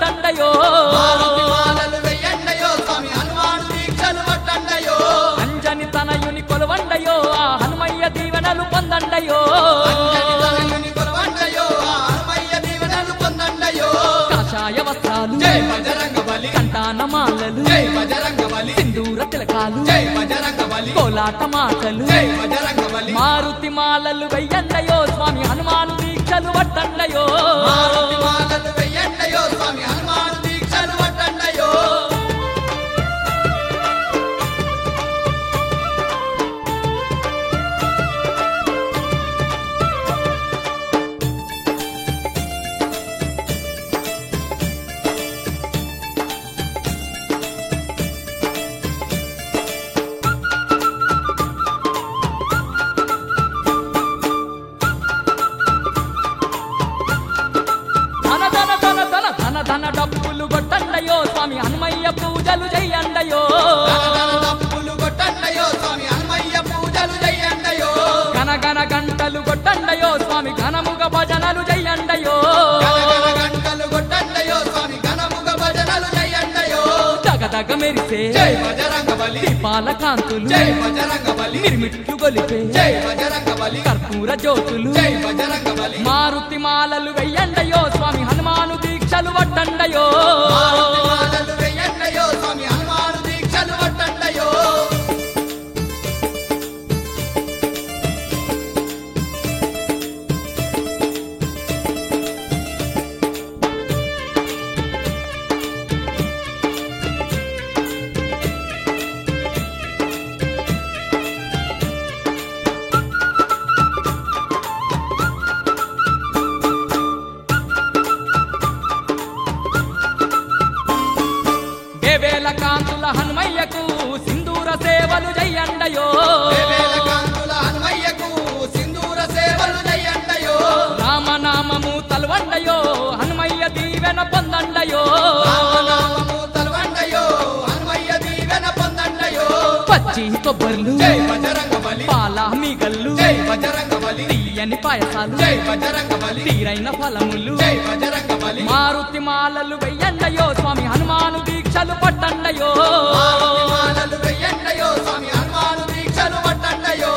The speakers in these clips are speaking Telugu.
వట్టండయో మారుతి మాలలు వెయ్యండయో స్వామి హనుమాను దీక్షలు పట్టండయో అంజని తనయుని కొలవండయో ఆ హనుమయ్య దీవెనలు పొందండయో అంజని తనయుని కొలవండయో ఆ హనుమయ్య దీవెనలు పొందండయో కాషాయ వస్త్రాలు జై బజరంగ బలి కంటాన మాలలు జై బజరంగ బలి సింధూర తిలకాలు జై బజరంగ బలి కోలాట మాటలు జై బజరంగ బలి మారుతి మాలలు వెయ్యండయో స్వామి హనుమాను దీక్షలు వట్టండయో మారుతి మాలలు వెయ్యండయో స్వామి హనుమాను దీక్షలు పట్టండయో ధన ధన ధన ధన ధన ధన డబ్బులు కొట్టండయో స్వామి హనుమయ్య పూజలు చెయ్యండయో ధనధన తప్పులు కొట్టండయో స్వామి హనుమయ్య పూజలు చెయ్యండయో గన గన గంటలు కొట్టండయో స్వామి ఘనముగ భజనలు చెయ్యండయో గనగన గంటలు కొట్టండయో స్వామి ఘనముగ భజనలు చెయ్యండయో దగదగ మెరిసే జై బజరంగ బలి దీపాల కాంతులు జై బజరంగ బలి మిరుమిట్లు గొలిపే జై బజరంగ బలి కర్పూర జ్యోతులు జై బజరంగ బలి మారుతి మాలలు వెయ్యండయో స్వామి హనుమాను దీక్షలు వట్టండయో మారుతి మాలలు వెయ్యండయో స్వామి హనుమాను దీక్షలు పట్టండయో దేవేల కాంతుల హనుమయ్యకు సింధూర సేవలు చెయ్యండయో వేవేల కాంతుల హనుమయ్యకు సింధూర సేవలు చెయ్యండయో రామనామము తలవండయో హనుమయ్య దీవెన పొందండయో రామనామము తలవండయో హనుమయ్య దీవెన పొందండయో పచ్చి కొబ్బర్లు జై బజరంగ బలి పాల మీగల్లు జై బజరంగ బలి తీయని పాయసాలు జై బజరంగ బలి తీరైన ఫలములు జై బజరంగ బలి మారుతి మాలలు వెయ్యండయో స్వామి హనుమాను దీక్షలు పట్టండయో మారుతి మాలలు వెయ్యండయో స్వామి హనుమాను దీక్షలు పట్టండయో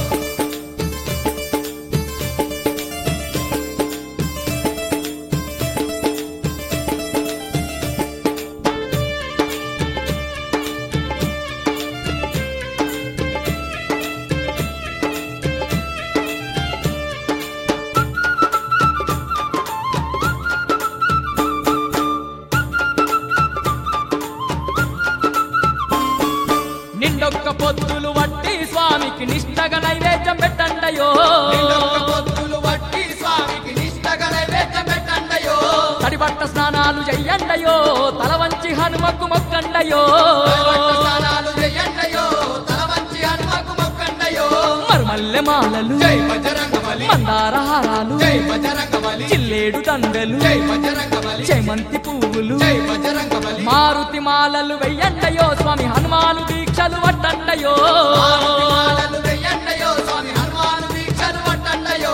నిండొక్క పొద్దులు వట్టి స్వామికి నిష్టగా నైవేద్యం పెట్టండయో నిండొక్క పొత్తులు వట్టి స్వామికి నిష్టగా నైవేద్యం పెట్టండయో తడిబట్ట స్నానాలు చెయ్యండయో తల వంచి హనుమకు మొక్కండయో దైవత్వ స్నానాలు చెయ్యండయో తల వంచి హనుమకు మొక్కండయో మరుమల్లె మాలలు జై బజరంగ బలి మందార హారాలు జై బజరంగ బలి చిల్లేడు దండలు జై బజరంగ బలి చేమంతి పువ్వులు జై బజరంగ బలి మారుతి మాలలు వెయ్యండయో స్వామి హనుమాను దీక్షలు వట్టండయో మారుతి మాలలు వెయ్యండయో స్వామి హనుమాను దీక్షలు పట్టండయో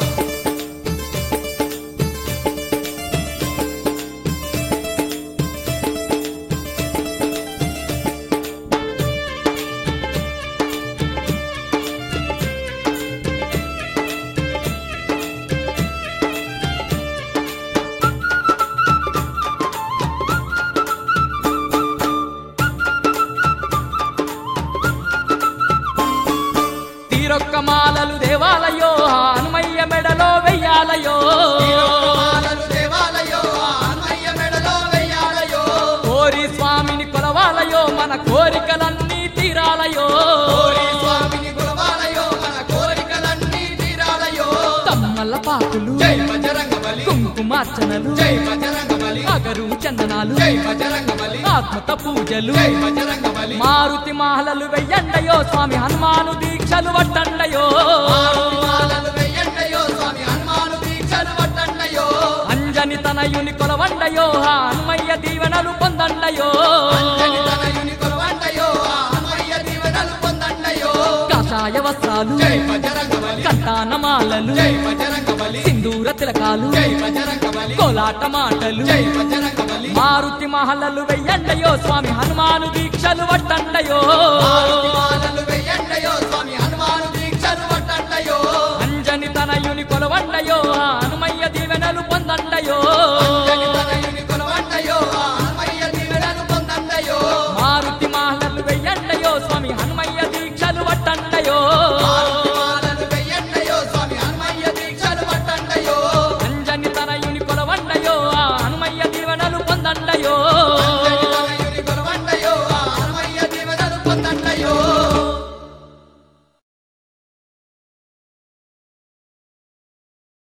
తీరొక్క మాలలు దేవాలయో ఆ హనుమయ్య మెడలో వెయ్యాలయో ఈరొక్క మాలలు దేవాలయో ఆ హనుమయ్య మెడలో వెయ్యాలయో కోరి స్వామిని కొలవాలయో మన కోరికలన్నీ తీరాలయో కోరి స్వామిని కొలవాలయో మన కోరికలన్నీ తీరాలయో తమ్మల పాకులు జై బజరంగ బలి కుంకుమార్చనలు జై బజరంగ బలి అగరు చందనాలు జై బజరంగ బలి ఆత్మత పూజలు జై బజరంగ బలి మారుతి మాలలు వెయ్యండయో స్వామి హనుమాను దీక్షలు వట్టండయో మారుతి మాలలు వెయ్యండయో స్వామి హనుమాను దీక్షలు పట్టండయో అంజని తనయుని కొలవండయో ఆ హనుమయ్య దీవెనలు పొందండయో అంజని తనయుని కొలవండయో ఆ హనుమయ్య దీవెనలు పొందండయో కాషాయ కాషాయ వస్త్రాలు జై బజరంగబలి కంటానమాలలు జై బజరంగబలి సింధూర తిలకాలు జై బజరంగబలి కోలాట మాటలు జై బజరంగబలి మారుతి మహలలు వెయ్యండయో స్వామి హనుమాను దీక్షలు వట్టండయో మారుతి మాలలు వెయ్యండయో స్వామి